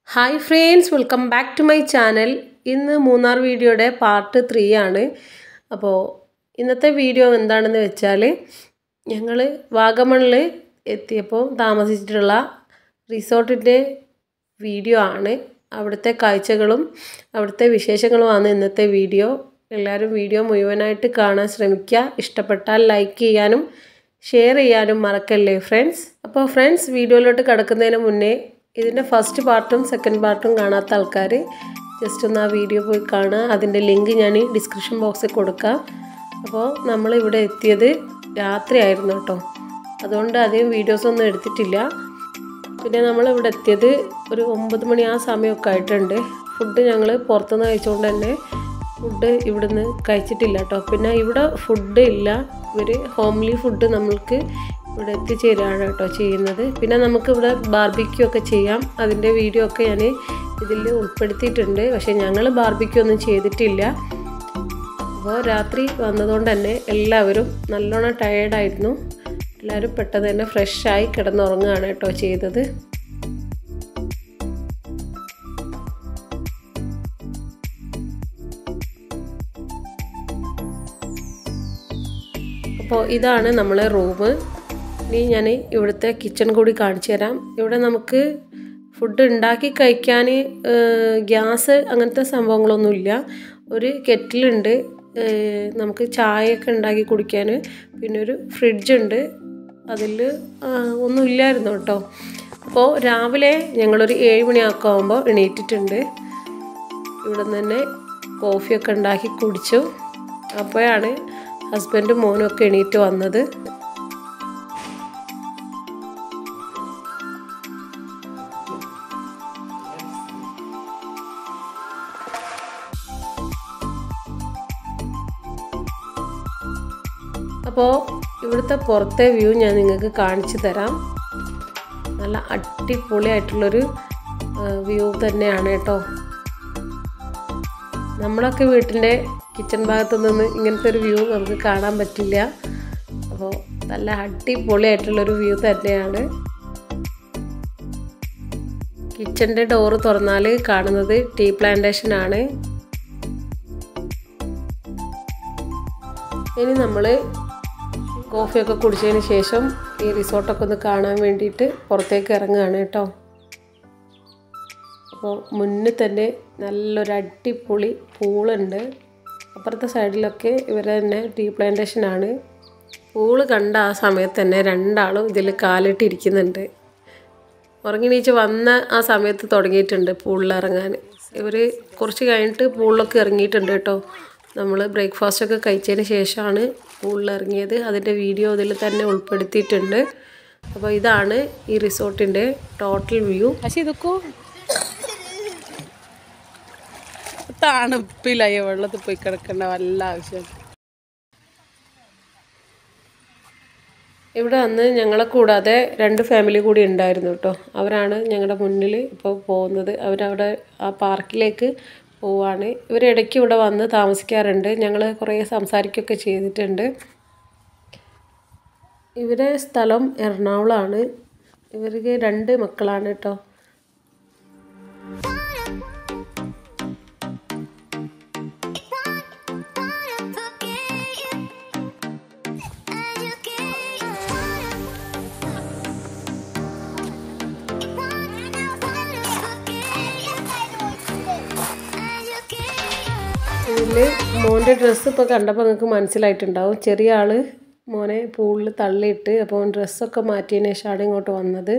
Hi friends welcome back to my channel ഇന്ന് മൂന്നാർ വീഡിയോയുടെ part three ആണ് അപ്പോൾ ഇന്നത്തെ വീഡിയോ എന്താണെന്ന് വെച്ചാൽ ഞങ്ങൾ വാഗമണിൽ എത്തിയപ്പോൾ താമസിച്ചിട്ടുള്ള റിസോർട്ടിൻ്റെ വീഡിയോ ആണ് അവിടുത്തെ കാഴ്ചകളും അവിടുത്തെ വിശേഷങ്ങളുമാണ് ഇന്നത്തെ വീഡിയോ എല്ലാവരും വീഡിയോ മുഴുവനായിട്ട് കാണാൻ ശ്രമിക്കുക ഇഷ്ടപ്പെട്ടാൽ ലൈക്ക് ചെയ്യാനും ഷെയർ ചെയ്യാനും മറക്കല്ലേ ഫ്രണ്ട്സ് അപ്പോൾ ഫ്രണ്ട്സ് വീഡിയോയിലോട്ട് കിടക്കുന്നതിന് മുന്നേ ഇതിൻ്റെ ഫസ്റ്റ് പാർട്ടും സെക്കൻഡ് പാർട്ടും കാണാത്ത ആൾക്കാർ ജസ്റ്റ് ഒന്ന് ആ വീഡിയോ പോയി കാണുക അതിൻ്റെ ലിങ്ക് ഞാൻ ഡിസ്ക്രിപ്ഷൻ ബോക്സിൽ കൊടുക്കാം അപ്പോൾ നമ്മൾ ഇവിടെ എത്തിയത് രാത്രിയായിരുന്നു കേട്ടോ അതുകൊണ്ട് അധികം വീഡിയോസൊന്നും എടുത്തിട്ടില്ല പിന്നെ നമ്മൾ ഇവിടെ എത്തിയത് ഒരു ഒമ്പത് മണി ആ സമയമൊക്കെ ആയിട്ടുണ്ട് ഫുഡ് ഞങ്ങൾ പുറത്തുനിന്ന് കഴിച്ചുകൊണ്ട് തന്നെ ഫുഡ് ഇവിടുന്ന് കഴിച്ചിട്ടില്ല കേട്ടോ പിന്നെ ഇവിടെ ഫുഡ് ഇല്ല ഇവർ ഹോംലി ഫുഡ് നമ്മൾക്ക് ഇവിടെ എത്തിച്ചേരുകയാണ് കേട്ടോ ചെയ്യുന്നത് പിന്നെ നമുക്ക് ഇവിടെ ബാർബിക്യൂ ഒക്കെ ചെയ്യാം അതിൻ്റെ വീഡിയോ ഒക്കെ ഞാൻ ഇതിൽ ഉൾപ്പെടുത്തിയിട്ടുണ്ട് പക്ഷേ ഞങ്ങൾ ബാർബിക്യൂ ഒന്നും ചെയ്തിട്ടില്ല അപ്പോൾ രാത്രി വന്നതുകൊണ്ട് തന്നെ എല്ലാവരും നല്ലോണം ടയേർഡായിരുന്നു എല്ലാവരും പെട്ടെന്ന് തന്നെ ഫ്രഷായി കിടന്നുറങ്ങുകയാണ് കേട്ടോ ചെയ്തത് അപ്പോൾ ഇതാണ് നമ്മളെ റൂം ഇനി ഞാൻ ഇവിടുത്തെ കിച്ചൺ കൂടി കാണിച്ചു തരാം ഇവിടെ നമുക്ക് ഫുഡ് ഉണ്ടാക്കി കഴിക്കാൻ ഗ്യാസ് അങ്ങനത്തെ സംഭവങ്ങളൊന്നുമില്ല ഒരു കെറ്റിലുണ്ട് നമുക്ക് ചായയൊക്കെ ഉണ്ടാക്കി കുടിക്കാൻ പിന്നെ ഒരു ഫ്രിഡ്ജുണ്ട് അതിൽ ഒന്നുമില്ലായിരുന്നു കേട്ടോ അപ്പോൾ രാവിലെ ഞങ്ങളൊരു ഏഴ് മണിയൊക്കെ ആകുമ്പോൾ എണീറ്റിട്ടുണ്ട് ഇവിടെ നിന്ന് തന്നെ കോഫിയൊക്കെ ഉണ്ടാക്കി കുടിച്ചു അപ്പോഴാണ് ഹസ്ബൻഡും മോനും ഒക്കെ എണീറ്റ് വന്നത് അപ്പോൾ ഇവിടുത്തെ പുറത്തെ വ്യൂ ഞാൻ നിങ്ങൾക്ക് കാണിച്ചു തരാം നല്ല അടിപൊളിയായിട്ടുള്ളൊരു വ്യൂ തന്നെയാണ് കേട്ടോ നമ്മളൊക്കെ വീട്ടിൻ്റെ കിച്ചൺ ഭാഗത്തു നിന്ന് ഇങ്ങനത്തെ ഒരു വ്യൂ നമുക്ക് കാണാൻ പറ്റില്ല അപ്പോൾ നല്ല അടിപൊളിയായിട്ടുള്ളൊരു വ്യൂ തന്നെയാണ് കിച്ചൻ്റെ ഡോറ് തുറന്നാൽ കാണുന്നത് ടീ പ്ലാന്റേഷൻ ആണ് ഇനി നമ്മൾ കോഫിയൊക്കെ കുടിച്ചതിന് ശേഷം ഈ റിസോർട്ടൊക്കെ ഒന്ന് കാണാൻ വേണ്ടിയിട്ട് പുറത്തേക്ക് ഇറങ്ങുകയാണ് കേട്ടോ അപ്പോൾ മുന്നിൽ തന്നെ നല്ലൊരു അടിപൊളി പൂളുണ്ട് അപ്പുറത്തെ സൈഡിലൊക്കെ ഇവരെ തന്നെ ടീ പ്ലാന്റേഷനാണ് പൂള് കണ്ട ആ സമയത്ത് തന്നെ രണ്ടാളും ഇതിൽ കാലിട്ടിരിക്കുന്നുണ്ട് ഉറങ്ങിണീച്ച് വന്ന ആ സമയത്ത് തുടങ്ങിയിട്ടുണ്ട് പൂളിൽ ഇറങ്ങാൻ ഇവർ കുറച്ച് കഴിഞ്ഞിട്ട് പൂളിലൊക്കെ ഇറങ്ങിയിട്ടുണ്ട് കേട്ടോ നമ്മൾ ബ്രേക്ക്ഫാസ്റ്റ് ഒക്കെ കഴിച്ചതിന് ശേഷമാണ് പൂളിൽ ഇറങ്ങിയത് അതിൻ്റെ വീഡിയോ ഇതിൽ തന്നെ ഉൾപ്പെടുത്തിയിട്ടുണ്ട് അപ്പോൾ ഇതാണ് ഈ റിസോർട്ടിൻ്റെ ടോട്ടൽ വ്യൂ പക്ഷേ ഇതൊക്കെ തണുപ്പിലായ വെള്ളത്തിൽ പോയി കിടക്കേണ്ട വല്ല ആവശ്യം ഇവിടെ അന്ന് ഞങ്ങളെ കൂടാതെ രണ്ട് ഫാമിലി കൂടി ഉണ്ടായിരുന്നു കേട്ടോ അവരാണ് ഞങ്ങളുടെ മുന്നിൽ ഇപ്പോൾ പോകുന്നത് അവരവിടെ ആ പാർക്കിലേക്ക് പോവാണ് ഇവർ ഇടയ്ക്ക് ഇവിടെ വന്ന് താമസിക്കാറുണ്ട് ഞങ്ങൾ കുറേ സംസാരിക്കുകയൊക്കെ ചെയ്തിട്ടുണ്ട് ഇവരെ സ്ഥലം എറണാകുളമാണ് ഇവർക്ക് രണ്ട് മക്കളാണ് കേട്ടോ ഇതിൽ മോൻ്റെ ഡ്രസ്സ് ഇപ്പോൾ കണ്ടപ്പോൾ നിങ്ങൾക്ക് മനസ്സിലായിട്ടുണ്ടാവും ചെറിയ ആൾ മോനെ പൂളിൽ തള്ളിയിട്ട് അപ്പോൾ ഡ്രസ്സൊക്കെ മാറ്റിയതിന് ശേഷമാണ് ഇങ്ങോട്ട് വന്നത്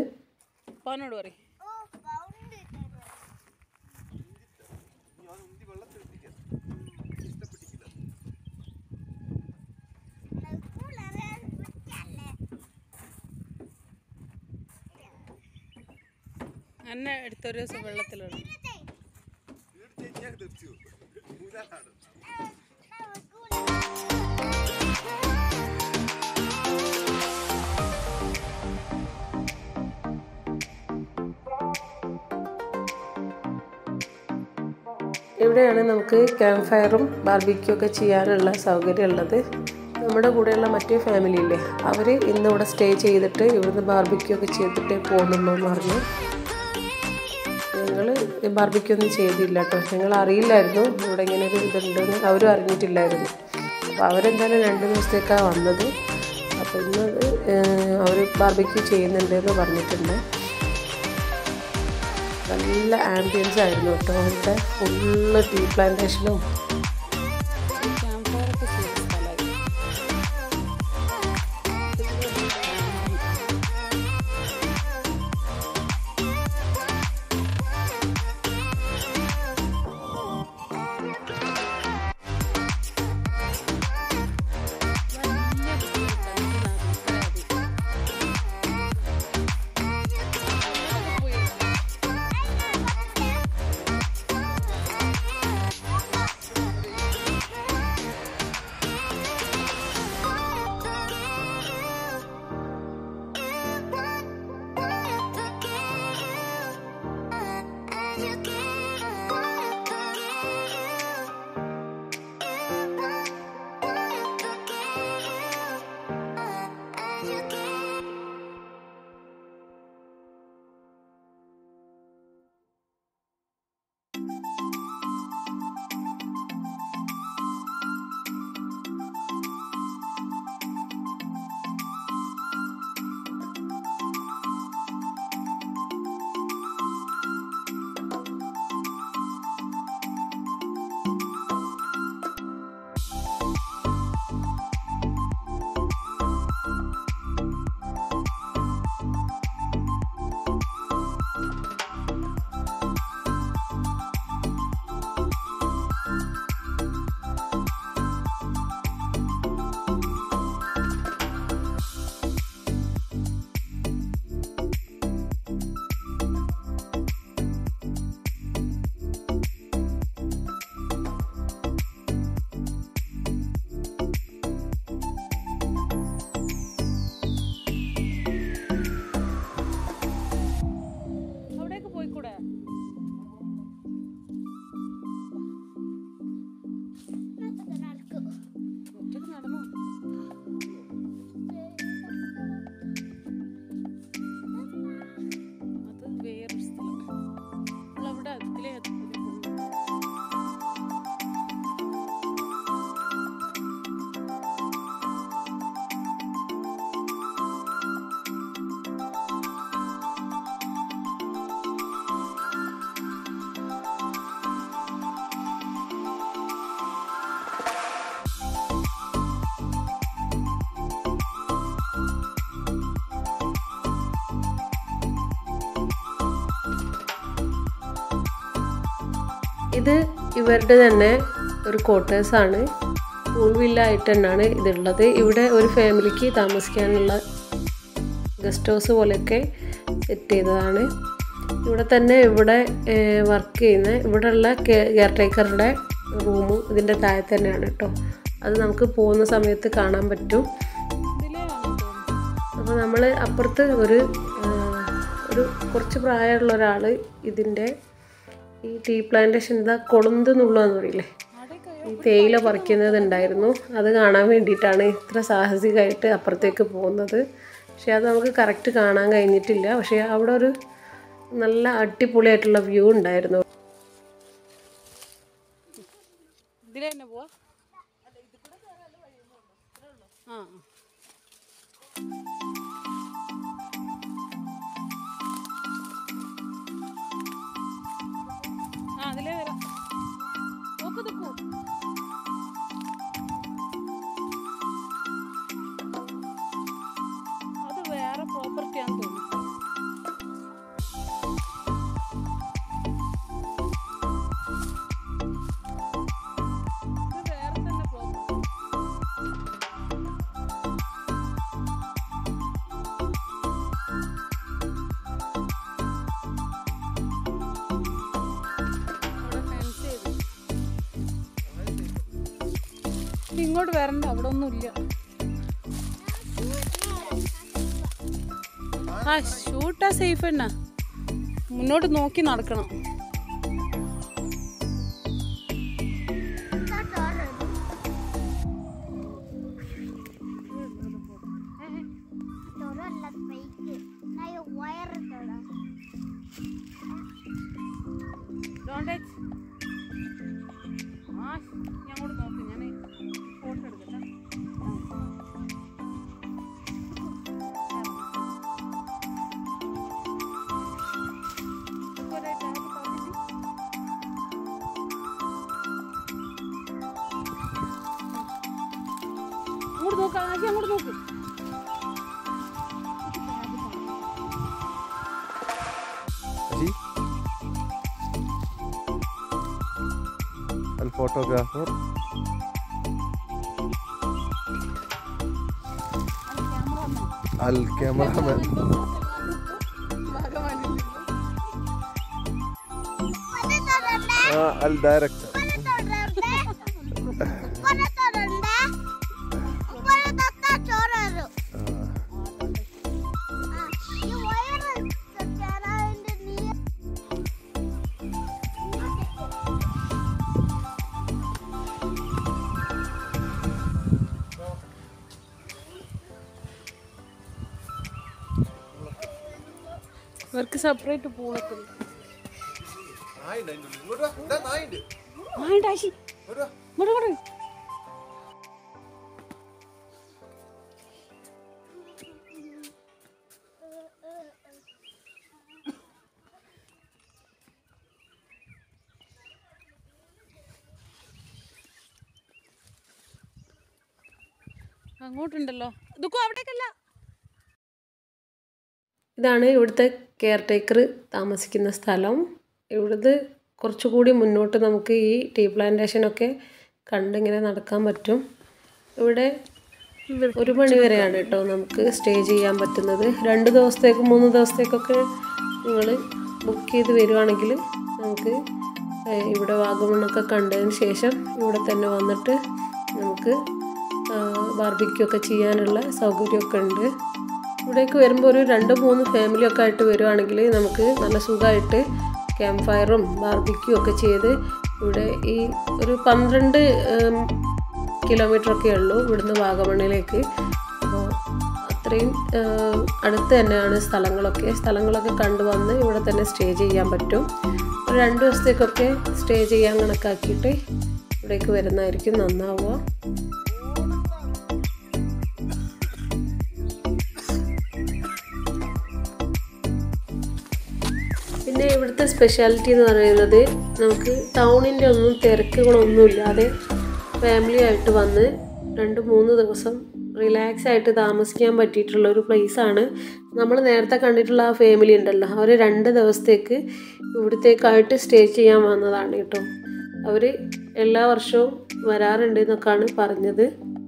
എന്നെ എടുത്തൊരു ദിവസം വെള്ളത്തിലിടും ഇവിടെയാണ് നമുക്ക് ക്യാമ്പ് ഫയറും ബാർബിക്യൂ ഒക്കെ ചെയ്യാനുള്ള സൗകര്യം ഉള്ളത് നമ്മുടെ കൂടെയുള്ള മറ്റേ ഫാമിലി ഇല്ലേ അവർ ഇന്നിവിടെ സ്റ്റേ ചെയ്തിട്ട് ഇവിടുന്ന് ബാർബിക്യൂ ഒക്കെ ചെയ്തിട്ടേ പോകുന്നുള്ളൂ എന്ന് പറഞ്ഞു ഞങ്ങൾ ബാർബിക്യൂ ഒന്നും ചെയ്തില്ല കേട്ടോ ഞങ്ങൾ അറിയില്ലായിരുന്നു ഇവിടെ ഇങ്ങനെ ഒരു ഇതുണ്ടെന്ന് അവരും അറിഞ്ഞിട്ടില്ലായിരുന്നു അപ്പോൾ അവരെന്തായാലും രണ്ട് ദിവസത്തേക്കാണ് വന്നത് അപ്പോൾ ഇന്ന് അവർ ബാർബിക്യൂ ചെയ്യുന്നുണ്ട് എന്ന് പറഞ്ഞിട്ടുണ്ട് നല്ല ആംബിയൻസ് ആയിരുന്നു കേട്ടോ ഇവിടെ ഫുള്ള് ടീ പ്ലാന്റേഷനും ക്യാമ്പ് ഫയർ ഒക്കെ ചെയ്ത സ്ഥലമായി അവിടേക്ക് പോയിക്കൂടെ ഒറ്റക്ക് നടന്നു അത് വേറൊരു സ്ഥലം നമ്മളവിടെ അതിലേ അതിലേ പോകുന്നു. ഇത് ഇവരുടെ തന്നെ ഒരു ക്വാർട്ടേഴ്സാണ് പൂൾ വില്ലായിട്ട് തന്നെയാണ് ഇതുള്ളത് ഇവിടെ ഒരു ഫാമിലിക്ക് താമസിക്കാനുള്ള ഗസ്റ്റ് ഹൗസ് പോലെയൊക്കെ സെറ്റ് ചെയ്തതാണ് ഇവിടെ തന്നെ ഇവിടെ വർക്ക് ചെയ്യുന്ന ഇവിടെയുള്ള കെയർ ടേക്കറുടെ റൂമും ഇതിൻ്റെ താഴെ തന്നെയാണ് കേട്ടോ അത് നമുക്ക് പോകുന്ന സമയത്ത് കാണാൻ പറ്റും ഇതിലേ ആണ് തോന്നുന്നു അപ്പോൾ നമ്മൾ അപ്പുറത്ത് ഒരു ആ, ഒരു കുറച്ച് പ്രായമുള്ള ഒരാൾ ഇതിൻ്റെ ഈ ടീ പ്ലാന്റേഷൻ ഇതാ കൊളുന്ത് എന്നുള്ളതെന്ന് പറയില്ലേ അവിടേക്ക് ഈ തേയില പറിക്കുന്നത് ഉണ്ടായിരുന്നു അത് കാണാൻ വേണ്ടിയിട്ടാണ് ഇത്ര സാഹസികമായിട്ട് അപ്പുറത്തേക്ക് പോകുന്നത് പക്ഷേ അത് നമുക്ക് കറക്റ്റ് കാണാൻ കഴിഞ്ഞിട്ടില്ല പക്ഷേ അവിടെ ഒരു നല്ല അടിപൊളിയായിട്ടുള്ള വ്യൂ ഉണ്ടായിരുന്നു ഇതിലേ തന്നെ പോവാ ആ ആ അതിലേ വരാം നോക്ക് നിൽക്കൂ അത് വേറെ പ്രോപ്പർട്ടിയാന്ന് തോന്നുന്നു ഇത് വേറെ തന്നെ പ്രോപ്പർട്ടി അവിടെ fence ചെയ്തു. ഇങ്ങോട്ട് വരണ്ട അവിടെ ഒന്നുമില്ല ആ ഷൂട്ടാ സേഫ് എന്നാ മുന്നോട്ട് നോക്കി നടക്കണം ವೈರ್ Don't touch. ആ ഞാൻ അങ്ങോട്ട് നോക്ക് ഞാൻ ഫോട്ടോ എടുക്കട്ടെ ഇതുപോലെ ടാപ്പ് തുറന്നിട്ട് അങ്ങോട്ട് നോക്ക് ആശി അങ്ങോട്ട് നോക്ക് أجي الفوتوغرافر الكاميرا مان آه الدايركتور آه. അവർക്ക് സെപ്പറേറ്റ് പൂളൊക്കെ ഉണ്ട് നായുണ്ട് അതിൻ്റെ ഉള്ളിൽ. ഇങ്ങോട്ട് വാ. ഇതാ നായുണ്ട്. വേണ്ട ആശി ഇങ്ങോട്ട് വാ. ഇങ്ങോട്ട് ഇങ്ങോട്ട് അങ്ങോട്ടുണ്ടല്ലോ ദുഃഖം അവിടേക്കല്ല ഇതാണ് ഇവിടുത്തെ കെയർ ടേക്കർ താമസിക്കുന്ന സ്ഥലം ഇവിടുന്ന് കുറച്ചുകൂടി മുന്നോട്ട് നമുക്ക് ഈ ടീ പ്ലാന്റേഷനൊക്കെ കണ്ടിങ്ങനെ നടക്കാൻ പറ്റും ഇവിടെ ഒരു മണി വരെയാണ് കേട്ടോ നമുക്ക് സ്റ്റേ ചെയ്യാൻ പറ്റുന്നത് രണ്ട് ദിവസത്തേക്ക് മൂന്ന് ദിവസത്തേക്കൊക്കെ നിങ്ങൾ ബുക്ക് ചെയ്ത് വരുവാണെങ്കിൽ നമുക്ക് ഏഹ്, ഇവിടെ വാഗമണ്ണൊക്കെ കണ്ടതിന് ശേഷം ഇവിടെ തന്നെ വന്നിട്ട് നമുക്ക് ബാർബിക്യൂ ഒക്കെ ചെയ്യാനുള്ള സൗകര്യമൊക്കെ ഉണ്ട് ഇവിടേക്ക് വരുമ്പോൾ ഒരു രണ്ട് മൂന്ന് ഫാമിലി ഒക്കെ ആയിട്ട് വരുവാണെങ്കിൽ നമുക്ക് നല്ല സുഖമായിട്ട് ക്യാമ്പ് ഫയറും ബാർബിക്യൂ ഒക്കെ ചെയ്ത് ഇവിടെ ഈ ഒരു പന്ത്രണ്ട് കിലോമീറ്റർ ഒക്കെ ഉള്ളൂ ഇവിടുന്ന് വാഗമണ്ണിലേക്ക് അപ്പോൾ അത്രയും ഏം, അടുത്ത് തന്നെയാണ് സ്ഥലങ്ങളൊക്കെ സ്ഥലങ്ങളൊക്കെ കണ്ടു വന്ന് ഇവിടെ തന്നെ സ്റ്റേ ചെയ്യാൻ പറ്റും ഒരു രണ്ട് ദിവസത്തേക്കൊക്കെ സ്റ്റേ ചെയ്യാൻ കണക്കാക്കിയിട്ട് ഇവിടേക്ക് വരുന്നതായിരിക്കും നന്നാവുക പിന്നെ ഇവിടുത്തെ സ്പെഷ്യാലിറ്റി എന്ന് പറയുന്നത് നമുക്ക് ടൗണിൻ്റെ ഒന്നും തിരക്കുകളൊന്നുമില്ലാതെ ഫാമിലി ആയിട്ട് വന്ന് രണ്ട് മൂന്ന് ദിവസം റിലാക്സ് ആയിട്ട് താമസിക്കാൻ പറ്റിയിട്ടുള്ള ഒരു പ്ലേസാണ് നമ്മൾ നേരത്തെ കണ്ടിട്ടുള്ള ആ ഫാമിലി ഉണ്ടല്ലോ അവർ രണ്ട് ദിവസത്തേക്ക് ഇവിടത്തേക്കായിട്ട് സ്റ്റേ ചെയ്യാൻ വന്നതാണ് കേട്ടോ അവർ എല്ലാ വർഷവും വരാറുണ്ട് എന്നൊക്കെയാണ് പറഞ്ഞത്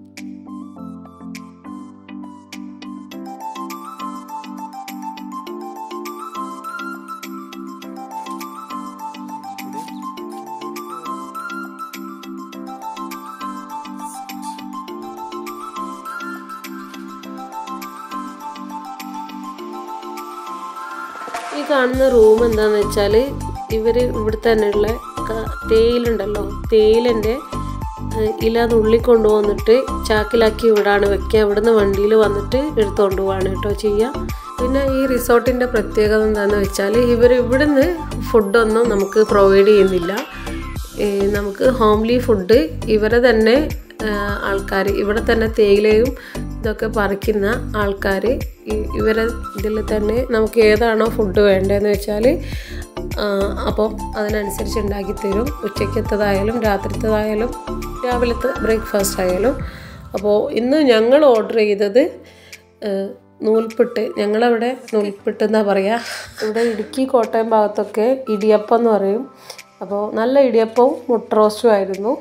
ഈ കാണുന്ന റൂം എന്താന്ന് വെച്ചാൽ ഇവർ ഇവിടെ തന്നെയുള്ള ക- തേയിലുണ്ടല്ലോ തേയിലൻ്റെ ഏഹ്, ഇല നുള്ളി കൊണ്ടുവന്നിട്ട് ചാക്കിലാക്കി ഇവിടാണ് വെക്കുക ഇവിടുന്ന് വണ്ടിയിൽ വന്നിട്ട് എടുത്തുകൊണ്ട് പോവാണ് കേട്ടോ ചെയ്യുക പിന്നെ ഈ റിസോർട്ടിൻ്റെ പ്രത്യേകത എന്താണെന്ന് വെച്ചാൽ ഇവർ ഇവിടുന്ന് ഫുഡൊന്നും നമുക്ക് പ്രൊവൈഡ് ചെയ്യുന്നില്ല ഏ, നമുക്ക് ഹോംലി ഫുഡ് ഇവരെ തന്നെ ആൾക്കാർ ഇവിടെ തന്നെ തേയിലയും ഇതൊക്കെ പറിക്കുന്ന ആൾക്കാർ ഇവരെ ഇതിൽ തന്നെ നമുക്ക് ഏതാണോ ഫുഡ് വേണ്ടതെന്ന് വെച്ചാൽ അപ്പോൾ അതിനനുസരിച്ച് ഉണ്ടാക്കി തരും ഉച്ചയ്ക്കത്തതായാലും രാത്രിത്തതായാലും രാവിലത്തെ ബ്രേക്ക്ഫാസ്റ്റ് ആയാലും അപ്പോൾ ഇന്ന് ഞങ്ങൾ ഓർഡർ ചെയ്തത് ഏഹ്, നൂൽപുട്ട് ഞങ്ങളവിടെ നൂൽപുട്ട് എന്നാ പറയുക ഇവിടെ ഇടുക്കി കോട്ടയം ഭാഗത്തൊക്കെ ഇടിയപ്പം എന്ന് പറയും അപ്പോൾ നല്ല ഇടിയപ്പവും മുട്ട റോസ്റ്റും ആയിരുന്നു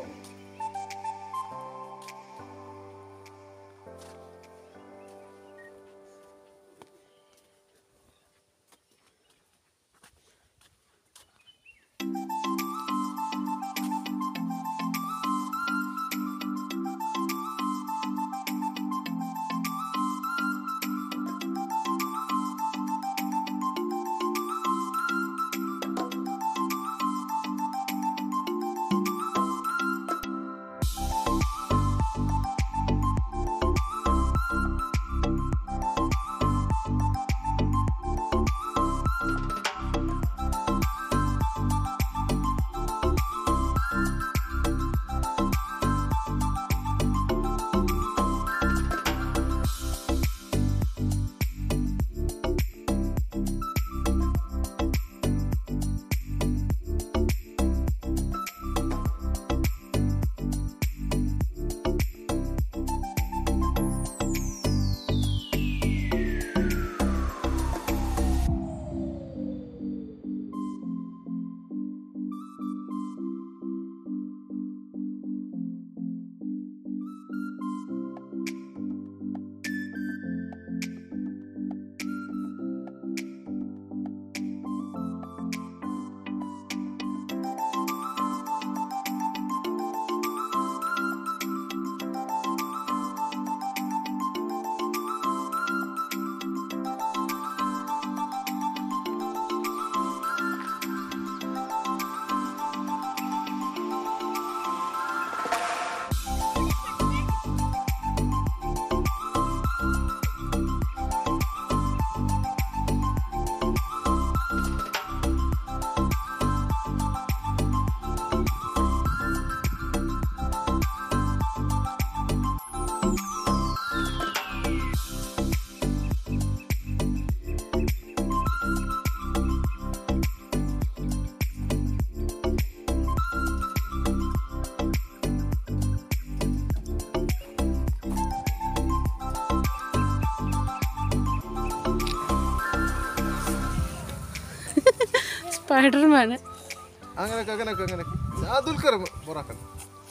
സ്പൈഡർമാൻ അങ്ങനെയൊക്കെ അങ്ങനെയൊക്കെ അങ്ങനെയൊക്കെ ആ ദുൽഖർ പൊറാക്കണം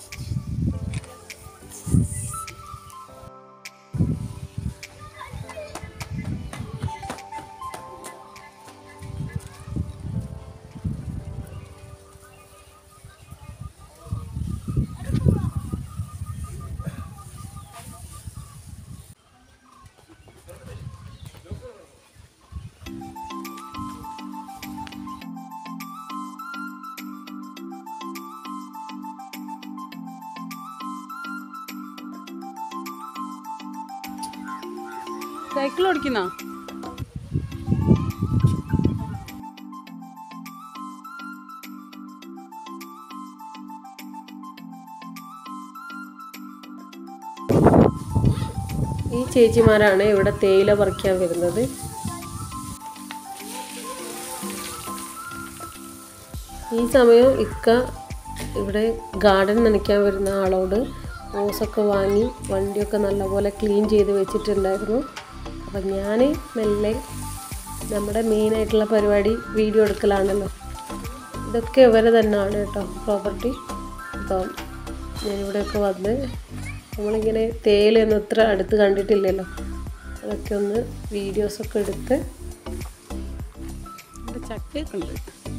സൈക്കിൾ ഓടിക്കുന്ന ഈ ചേച്ചിമാരാണ് ഇവിടെ തേയില പറിക്കാൻ വരുന്നത് ഈ സമയം ഇക്ക ഇവിടെ ഗാർഡൻ നനയ്ക്കാൻ വരുന്ന ആളോട് ഓസൊക്കെ വാങ്ങി വണ്ടിയൊക്കെ നല്ലപോലെ ക്ലീൻ ചെയ്ത് വെച്ചിട്ടുണ്ടായിരുന്നു അപ്പം ഞാൻ മെല്ലെ നമ്മുടെ മെയിനായിട്ടുള്ള പരിപാടി വീഡിയോ എടുക്കലാണല്ലോ ഇതൊക്കെ ഇവരെ തന്നെയാണ് കേട്ടോ പ്രോപ്പർട്ടി അപ്പം ഞാനിവിടെയൊക്കെ വന്ന് നമ്മളിങ്ങനെ തേയിലയൊന്നും ഇത്ര അടുത്ത് കണ്ടിട്ടില്ലല്ലോ അതൊക്കെ ഒന്ന് വീഡിയോസൊക്കെ എടുത്ത് ഇവിടെ ചക്കയൊക്കെ ഉണ്ട്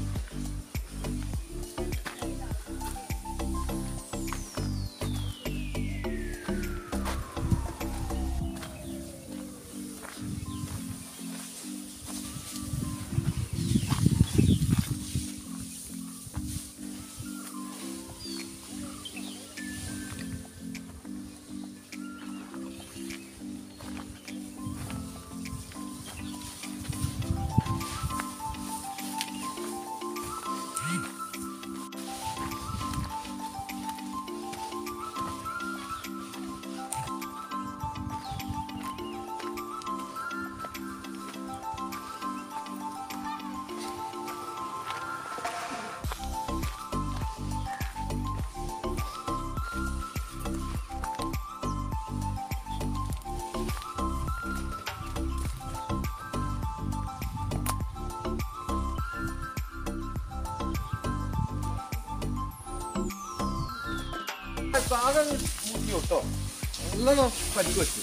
പാകം മുക്കി കേട്ടോ നല്ലോണം പരിക്ക് വെച്ചു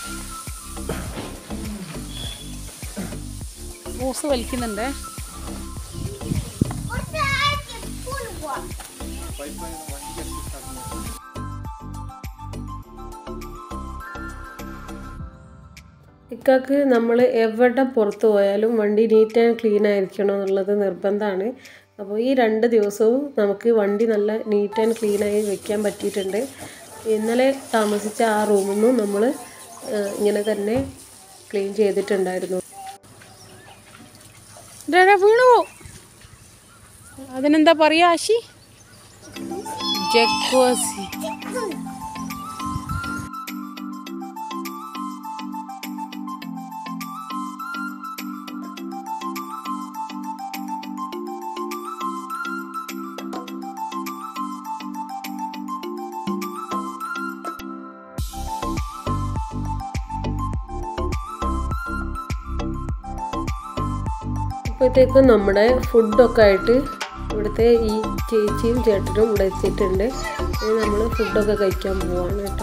ഓസ് വലിക്കുന്നുണ്ടേ ഇക്കാക്ക് നമ്മൾ എവിടെ പുറത്ത് പോയാലും വണ്ടി നീറ്റ് ആൻഡ് ക്ലീൻ ആയിരിക്കണം എന്നുള്ളത് നിർബന്ധമാണ് അപ്പോൾ ഈ രണ്ട് ദിവസവും നമുക്ക് വണ്ടി നല്ല നീറ്റ് ആൻഡ് ക്ലീൻ ആയി വെക്കാൻ പറ്റിയിട്ടുണ്ട് ഇന്നലെ താമസിച്ച ആ റൂമിൽ നിന്നും നമ്മൾ ഇങ്ങനെ തന്നെ ക്ലീൻ ചെയ്തിട്ടുണ്ടായിരുന്നു ഡാ വീണു പോ. അതിനെന്താ പറയാ ആശി ജക്വസി അപ്പോഴത്തേക്കും നമ്മുടെ ഫുഡൊക്കെ ആയിട്ട് ഇവിടുത്തെ ഈ ചേച്ചിയും ചേട്ടനും ഇവിടെ എത്തിയിട്ടുണ്ട് ഇനി നമ്മൾ ഫുഡൊക്കെ കഴിക്കാൻ പോവാണ് കേട്ടോ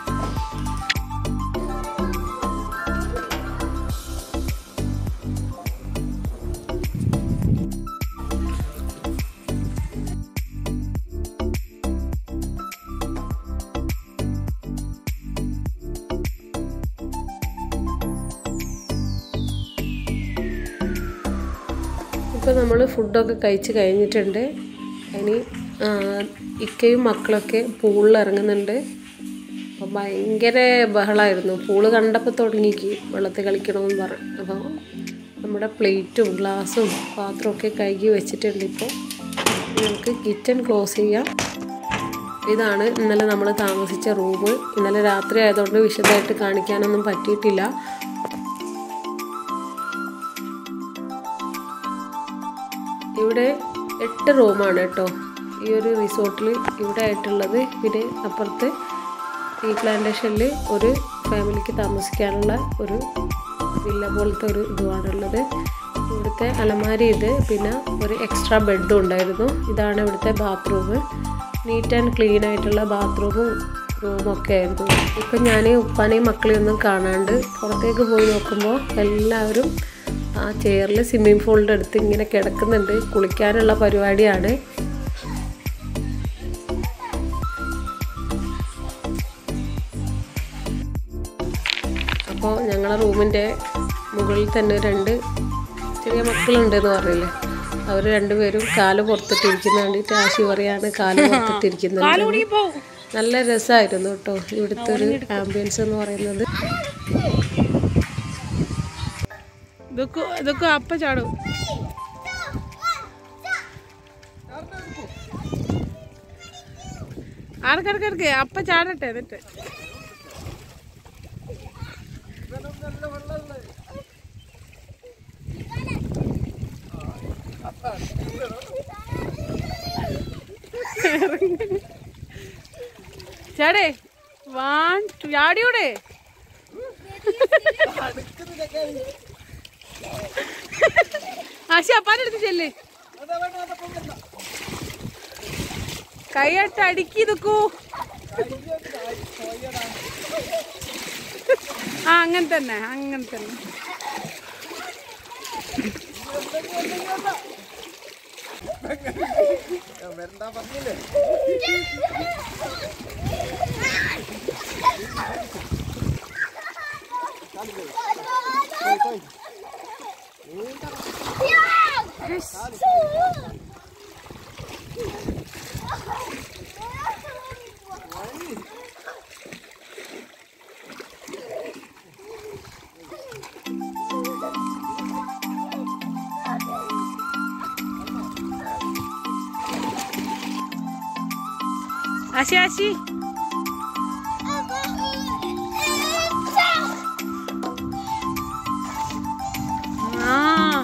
ഇപ്പോൾ നമ്മൾ ഫുഡൊക്കെ കഴിച്ച് കഴിഞ്ഞിട്ടുണ്ട് ഇനി ആ, ഇക്കയും മക്കളൊക്കെ പൂളിൽ ഇറങ്ങുന്നുണ്ട് അപ്പോൾ ഭയങ്കര ബഹളമായിരുന്നു പൂള് കണ്ടപ്പോൾ തുടങ്ങിക്ക് വെള്ളത്തിൽ കളിക്കണമെന്ന് പറഞ്ഞു അപ്പോൾ നമ്മുടെ പ്ലേറ്റും ഗ്ലാസും പാത്രമൊക്കെ കഴുകി വെച്ചിട്ടുണ്ട് ഇപ്പോൾ ഇനി നമുക്ക് കിച്ചൺ ക്ലോസ് ചെയ്യാം ഇതാണ് ഇന്നലെ നമ്മൾ താമസിച്ച റൂം ഇന്നലെ രാത്രി ആയതുകൊണ്ട് വിശദമായിട്ട് കാണിക്കാനൊന്നും പറ്റിയിട്ടില്ല ഇവിടെ എട്ട് റൂമാണ് കേട്ടോ ഈ ഒരു റിസോർട്ടിൽ ഇവിടെ ആയിട്ടുള്ളത് പിന്നെ അപ്പുറത്ത് ഈ പ്ലാന്റേഷനിൽ ഒരു ഫാമിലിക്ക് താമസിക്കാനുള്ള ഒരു വില്ല പോലത്തെ ഒരു ഇതുമാണുള്ളത് ഇവിടുത്തെ ഇവിടുത്തെ അലമാരി ഇത് പിന്നെ ഒരു എക്സ്ട്രാ ബെഡും ഉണ്ടായിരുന്നു ഇതാണ് ഇവിടുത്തെ ബാത്റൂം നീറ്റ് ആൻഡ് ക്ലീൻ ആയിട്ടുള്ള ബാത്റൂമും റൂമൊക്കെ ആയിരുന്നു ഇപ്പം ഞാൻ ഉപ്പാനെയും മക്കളെയും ഒന്നും കാണാണ്ട് പുറത്തേക്ക് പോയി നോക്കുമ്പോൾ എല്ലാവരും ആ ചെയറിൽ സ്വിമ്മിംഗ് പൂളിൻ്റെ അടുത്ത് ഇങ്ങനെ കിടക്കുന്നുണ്ട് കുളിക്കാനുള്ള പരിപാടിയാണ് അപ്പോൾ ഞങ്ങളെ റൂമിൻ്റെ മുകളിൽ തന്നെ രണ്ട് ചെറിയ മക്കളുണ്ടെന്ന് പറഞ്ഞില്ലേ അവർ രണ്ടുപേരും കാല് പുറത്തിട്ടിരിക്കുന്ന വേണ്ടിയിട്ട് ആശി പറയാണ് കാല് പുറത്തിട്ടിരിക്കുന്നുണ്ട് കുടുങ്ങി പോവും നല്ല രസമായിരുന്നു കേട്ടോ ഇവിടുത്തെ ഒരു ആംബിയൻസ് എന്ന് പറയുന്നത് ഇതൊക്കെ ഇതൊക്കെ അപ്പ ചാടും ആർക്കടക്കിടക്ക് അപ്പ ചാടട്ടെ എന്നിട്ട് ചാടേ വാൺ ചാടിയൂടെ ആശി അപ്പാൻ്റെ അടുത്ത് ചെല്ലേ കൈയട്ട് അടുക്കി നിൽക്കൂ ആ അങ്ങനെ തന്നെ അങ്ങനെ തന്നെ വരണ്ടാ പറഞ്ഞില്ലേ ആശി ആശി ആ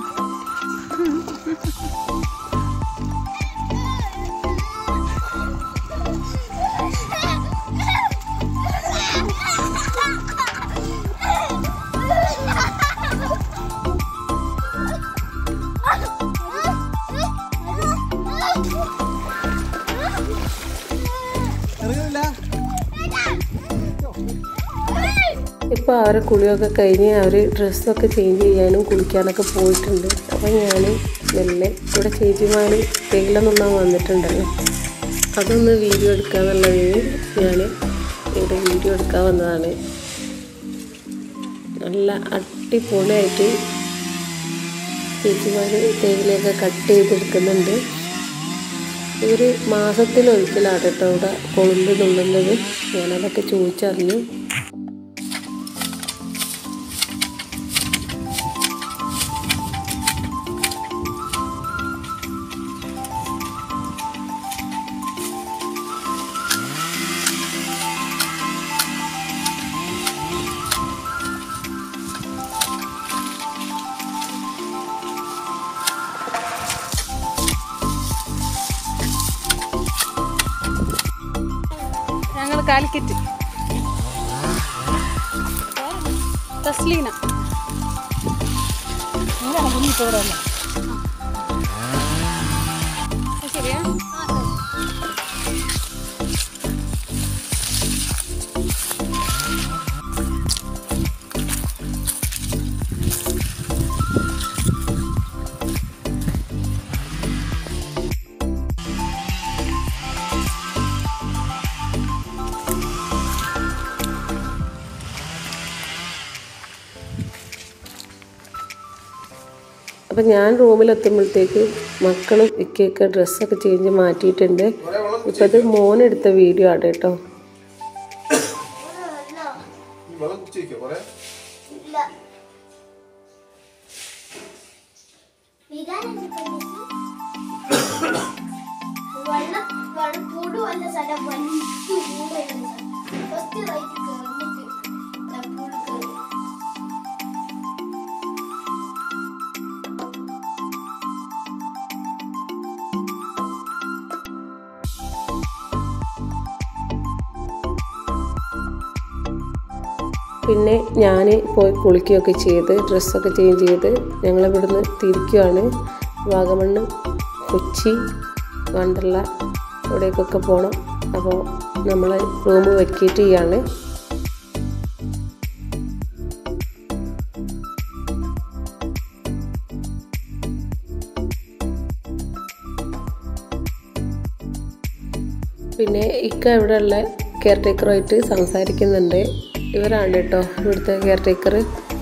ഇറങ്ങുന്നില്ല ഇപ്പോൾ അവരെ കുളിയൊക്കെ കഴിഞ്ഞ് അവർ ഡ്രസ്സൊക്കെ ചേഞ്ച് ചെയ്യാനും കുളിക്കാനൊക്കെ പോയിട്ടുണ്ട് അപ്പോൾ ഞാൻ മെല്ലെ ഇവിടെ ചേച്ചിമാർ തേയിലെന്നുണ്ടാൻ വന്നിട്ടുണ്ടല്ലോ അതൊന്ന് വീഡിയോ എടുക്കാന്നുള്ളതിന് ഞാൻ ഇവിടെ വീഡിയോ എടുക്കാൻ വന്നതാണ് നല്ല അടിപൊളിയായിട്ട് ചേച്ചിമാർ തേയിലയൊക്കെ കട്ട് ചെയ്തെടുക്കുന്നുണ്ട് ഇവർ മാസത്തിലൊരിക്കലാണ് കേട്ടോ ഇവിടെ കൊളുമ്പ് തുള്ളുന്നത് ഞാനതൊക്കെ ചോദിച്ചറിഞ്ഞു ഞങ്ങൾ കാലിക്കറ്റ് തസ്ലീന ആ, ശരിയാ അപ്പം ഞാൻ റൂമിലെത്തുമ്പോഴത്തേക്ക് മക്കളും ഇക്കയൊക്കെ ഡ്രസ്സൊക്കെ ചേഞ്ച് മാറ്റിയിട്ടുണ്ട് ഇപ്പം ഇത് മോനെടുത്ത വീഡിയോ ആണ് കേട്ടോ നീ വെള്ളം കുടിച്ച് വെക്കോ കൊറേ വെള്ളം വെള്ളം കൂടുവല്ല സ്ഥലം വലിയ ഊടായിരുന്നു ഫസ്റ്റ് റൈറ്റ് കയറിയിട്ട് പൂള് കയറി പിന്നെ ഞാൻ പോയി കുളിക്കുകയൊക്കെ ചെയ്ത് ഡ്രസ്സൊക്കെ ചേഞ്ച് ചെയ്ത് ഞങ്ങളിവിടുന്ന് തിരിക്കുകയാണ് വാഗമണ്ണ് കൊച്ചി വണ്ടർല ഇവിടേക്കൊക്കെ പോകണം അപ്പോൾ നമ്മൾ റൂം വെക്കേറ്റ് ചെയ്യാണ് പിന്നെ ഇക്ക ഇവിടെയുള്ള കെയർ ടേക്കറുമായിട്ട് സംസാരിക്കുന്നുണ്ട് ഇവരാണ് കേട്ടോ ഇവിടുത്തെ കെയർ ടേക്കർ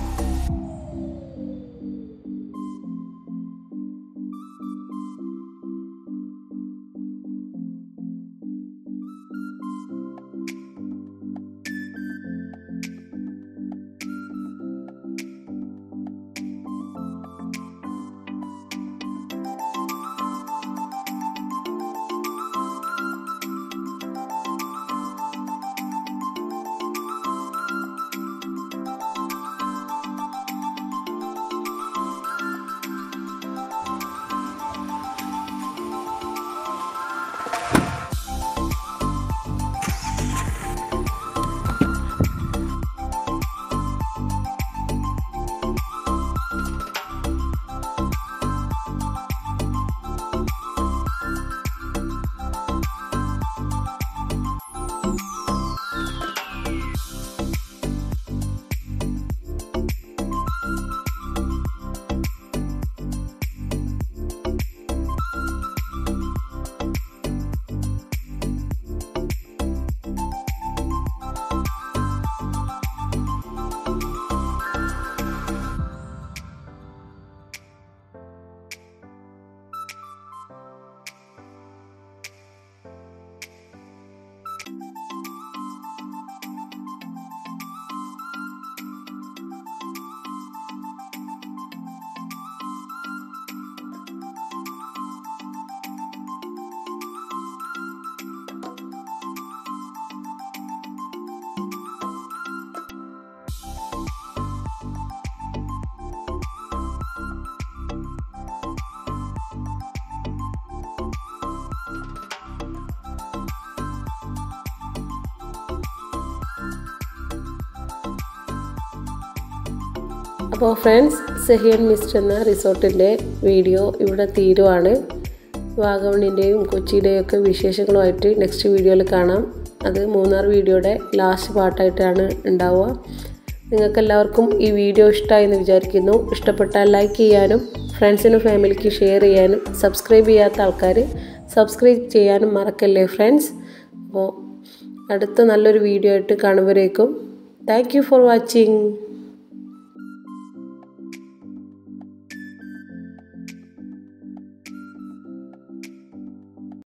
അപ്പോൾ ഫ്രണ്ട്സ് സെഹിയൻ മിസ്റ്റ് എന്ന റിസോർട്ടിൻ്റെ വീഡിയോ ഇവിടെ തീരുവാണ് വാഗമണിൻ്റെയും കൊച്ചിയുടെയും ഒക്കെ വിശേഷങ്ങളുമായിട്ട് നെക്സ്റ്റ് വീഡിയോയിൽ കാണാം അത് മൂന്നാർ വീഡിയോയുടെ ലാസ്റ്റ് പാർട്ടായിട്ടാണ് ഉണ്ടാവുക നിങ്ങൾക്കെല്ലാവർക്കും ഈ വീഡിയോ ഇഷ്ടമായി എന്ന് വിചാരിക്കുന്നു ഇഷ്ടപ്പെട്ടാൽ ലൈക്ക് ചെയ്യാനും ഫ്രണ്ട്സിനും ഫാമിലിക്ക് ഷെയർ ചെയ്യാനും സബ്സ്ക്രൈബ് ചെയ്യാത്ത ആൾക്കാർ സബ്സ്ക്രൈബ് ചെയ്യാനും മറക്കല്ലേ ഫ്രണ്ട്സ് അപ്പോൾ അടുത്ത നല്ലൊരു വീഡിയോ ആയിട്ട് കാണുമ്പോഴേക്കും താങ്ക് യു ഫോർ വാച്ചിങ്